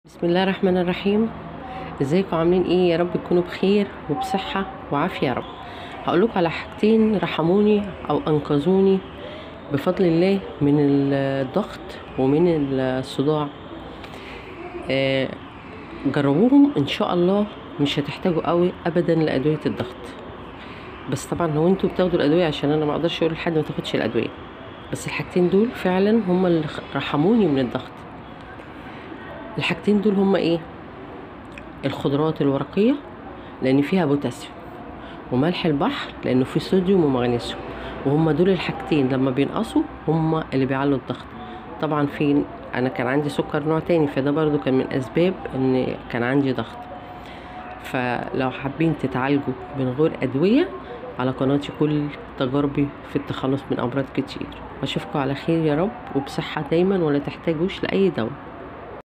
بسم الله الرحمن الرحيم ازيكم عاملين ايه يا رب تكونوا بخير وبصحة وعافية يا رب هقول لكم على حاجتين رحموني او انقذوني بفضل الله من الضغط ومن الصداع آه، جربوهم ان شاء الله مش هتحتاجوا قوي ابدا لادوية الضغط بس طبعا لو انتوا بتاخدوا الادوية عشان انا ما اقدرش اقول لحد ما تاخدش الادوية بس الحاجتين دول فعلا هم اللي رحموني من الضغط الحاجتين دول هما ايه الخضروات الورقية لان فيها بوتاسيوم وملح البحر لانه فيه صوديوم ومغنيسيوم وهما دول الحاجتين لما بينقصوا هما اللي بيعلوا الضغط طبعا في انا كان عندي سكر نوع تاني فده برضو كان من اسباب ان كان عندي ضغط فلو حابين تتعالجوا من غير ادوية على قناتي كل تجاربي في التخلص من امراض كتير واشوفكم على خير يا رب وبصحة دايما ولا تحتاجوش لاي دواء